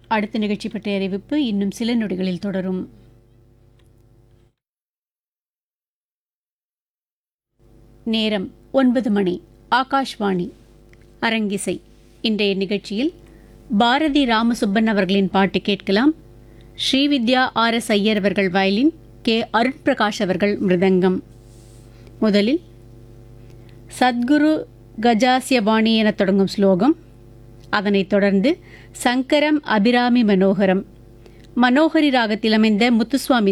அடுத்த நிகழ்ச்சி பற்றிய அறிவிப்பு இன்னும் சில நொடிகளில் தொடரும் நேரம் ஒன்பது மணி ஆகாஷ்வாணி அரங்கிசை இன்றைய நிகழ்ச்சியில் பாரதி ராமசுப்பன் அவர்களின் பாட்டு கேட்கலாம் ஸ்ரீவித்யா ஆர் எஸ் ஐயர் அவர்கள் வயலின் கே அருண் பிரகாஷ் அவர்கள் மிருதங்கம் முதலில் சத்குரு கஜாசியபாணி என தொடங்கும் ஸ்லோகம் அதனைத் தொடர்ந்து சங்கரம் அபிராமி மனோகரம் மனோகரி ராகத்தில் அமைந்த முத்துசுவாமி